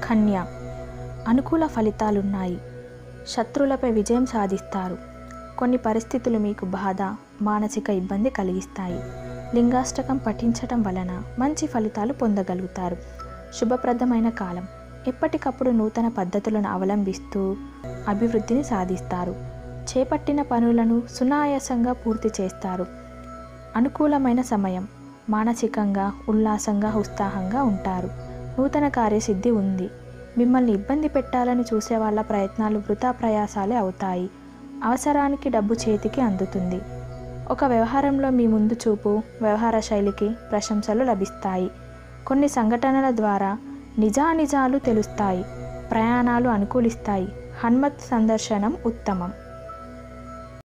కన్య అనుకూల ఫలితాలున్నాయి శత్రువులపై విజయం సాధిస్తారు కొన్ని పరిస్థితులు మీకు బాధ మానసిక ఇబ్బంది కలిగిస్తాయి లింగాష్టకం పఠించటం వలన మంచి ఫలితాలు పొందగలుగుతారు శుభప్రదమైన కాలం ఎప్పటికప్పుడు నూతన పద్ధతులను అవలంబిస్తూ అభివృద్ధిని సాధిస్తారు చేపట్టిన పనులను సునాయాసంగా పూర్తి చేస్తారు అనుకూలమైన సమయం మానసికంగా ఉల్లాసంగా ఉత్సాహంగా ఉంటారు నూతన కార్యసిద్ధి ఉంది మిమ్మల్ని ఇబ్బంది పెట్టాలని చూసే వాళ్ళ ప్రయత్నాలు వృధా ప్రయాసాలే అవుతాయి అవసరానికి డబ్బు చేతికి అందుతుంది ఒక వ్యవహారంలో మీ ముందు చూపు వ్యవహార శైలికి ప్రశంసలు లభిస్తాయి కొన్ని సంఘటనల ద్వారా నిజానిజాలు తెలుస్తాయి ప్రయాణాలు అనుకూలిస్తాయి హన్మత్ సందర్శనం ఉత్తమం